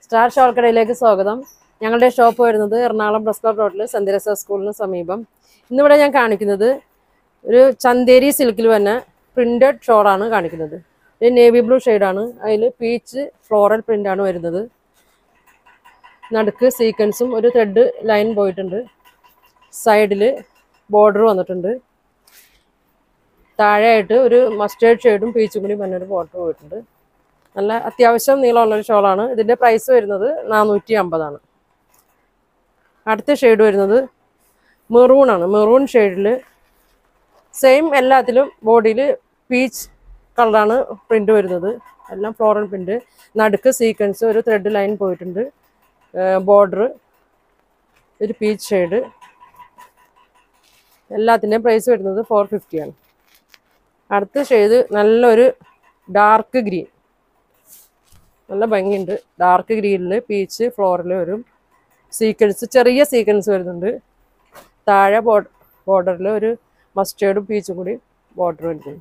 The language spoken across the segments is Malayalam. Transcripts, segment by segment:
സ്റ്റാർ ഷോൾക്കടയിലേക്ക് സ്വാഗതം ഞങ്ങളുടെ ഷോപ്പ് വരുന്നത് എറണാകുളം പ്രസ് ക്ലബ് റോഡിൽ സന്ധ്യരസ സ്കൂളിന് സമീപം ഇന്നിവിടെ ഞാൻ കാണിക്കുന്നത് ഒരു ചന്തേരി സിൽക്കിൽ വന്ന പ്രിന്റഡ് ഷോളാണ് കാണിക്കുന്നത് ഒരു നേവി ബ്ലൂ ഷെയ്ഡാണ് അതിൽ പീച്ച് ഫ്ലോറൽ പ്രിൻ്റാണ് വരുന്നത് നടുക്ക് സീക്വൻസും ഒരു ത്രെഡ് ലൈൻ പോയിട്ടുണ്ട് സൈഡിൽ ബോർഡർ വന്നിട്ടുണ്ട് താഴെയായിട്ട് ഒരു മസ്റ്റേർഡ് ഷെയ്ഡും പീച്ചും കൂടി പറഞ്ഞൊരു ബോർഡർ പോയിട്ടുണ്ട് നല്ല അത്യാവശ്യം നീളമുള്ളൊരു ഷോളാണ് ഇതിൻ്റെ പ്രൈസ് വരുന്നത് നാനൂറ്റി അമ്പതാണ് അടുത്ത ഷെയ്ഡ് വരുന്നത് മെറൂൺ ആണ് മെറൂൺ ഷെയ്ഡിൽ സെയിം എല്ലാത്തിലും ബോഡിയിൽ പീച്ച് കളറാണ് പ്രിൻ്റ് വരുന്നത് എല്ലാം ഫ്ലോറൽ പ്രിൻ്റ് നടുക്ക് സീക്വൻസ് ഒരു ത്രെഡ് ലൈൻ പോയിട്ടുണ്ട് ബോർഡർ ഒരു പീച്ച് ഷെയ്ഡ് എല്ലാത്തിൻ്റെയും പ്രൈസ് വരുന്നത് ഫോർ ഫിഫ്റ്റിയാണ് അടുത്ത ഷെയ്ഡ് നല്ലൊരു ഡാർക്ക് ഗ്രീൻ നല്ല ഭംഗിയുണ്ട് ഡാർക്ക് ഗ്രീനിൽ പീച്ച് ഫ്ലോറിൽ വരും സീക്വൻസ് ചെറിയ സീക്വൻസ് വരുന്നുണ്ട് താഴെ ബോർഡറിൽ ഒരു മസ്റ്റേർഡും പീച്ചും കൂടി ബോർഡർ വരുന്നുണ്ട്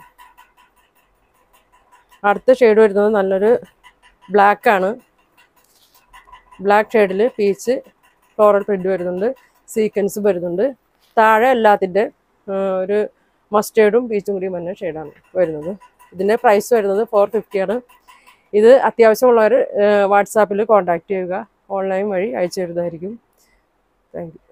അടുത്ത ഷെയ്ഡ് വരുന്നത് നല്ലൊരു ബ്ലാക്ക് ആണ് ബ്ലാക്ക് ഷെയ്ഡിൽ പീച്ച് ഫ്ലോറൽ പ്രിൻ്റ് വരുന്നുണ്ട് സീക്വൻസ് വരുന്നുണ്ട് താഴെ എല്ലാത്തിൻ്റെ ഒരു മസ്റ്റേർഡും പീച്ചും കൂടി തന്നെ ഷെയ്ഡാണ് വരുന്നത് ഇതിൻ്റെ പ്രൈസ് വരുന്നത് ഫോർ ഫിഫ്റ്റിയാണ് ഇത് അത്യാവശ്യമുള്ളവർ വാട്സാപ്പിൽ കോൺടാക്റ്റ് ചെയ്യുക ഓൺലൈൻ വഴി അയച്ചു തരുന്നതായിരിക്കും താങ്ക് യു